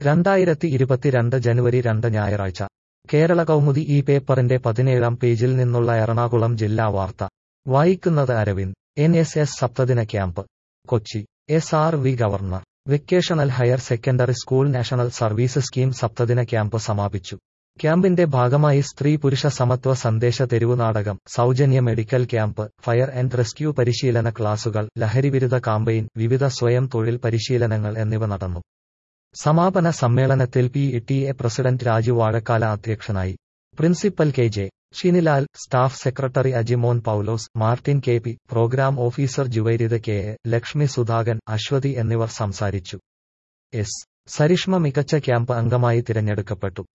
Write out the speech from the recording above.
രണ്ടായിരത്തി ഇരുപത്തിരണ്ട് ജനുവരി രണ്ട് ഞായറാഴ്ച കേരള കൗമുദി ഈ പേപ്പറിന്റെ പതിനേഴാം പേജിൽ നിന്നുള്ള എറണാകുളം ജില്ലാ വാർത്ത വായിക്കുന്നത് അരവിന്ദ് എൻ എസ് എസ് സപ്തദിന camp Kochi S R V governor vocational higher secondary school national service scheme സപ്തദിന ക്യാമ്പ് സമാപിച്ചു ക്യാമ്പിന്റെ ഭാഗമായി സ്ത്രീ പുരുഷ സമത്വ സന്ദേശ തെരുവു നാടകം സൗജന്യ medical camp fire and rescue പരിശീലന ക്ലാസുകൾ ലഹരിവിരുദ്ധ കാമ്പയിൻ വിവിധ സ്വയം തൊഴിൽ പരിശീലനങ്ങൾ എന്നിവ നടന്നു സമാപന സമ്മേളനത്തിൽ P T A president Raju Vazhakkala അധ്യക്ഷനായി principal K J Shinilal staff secretary Ajimon Paulose Martin K P program officer Juvairitha K A Lakshmi Sudhakan Aswathi എന്നിവർ സംസാരിച്ചു എസ് സരിഷ്മ മികച്ച ക്യാമ്പ് അംഗമായി തിരഞ്ഞെടുക്കപ്പെട്ടു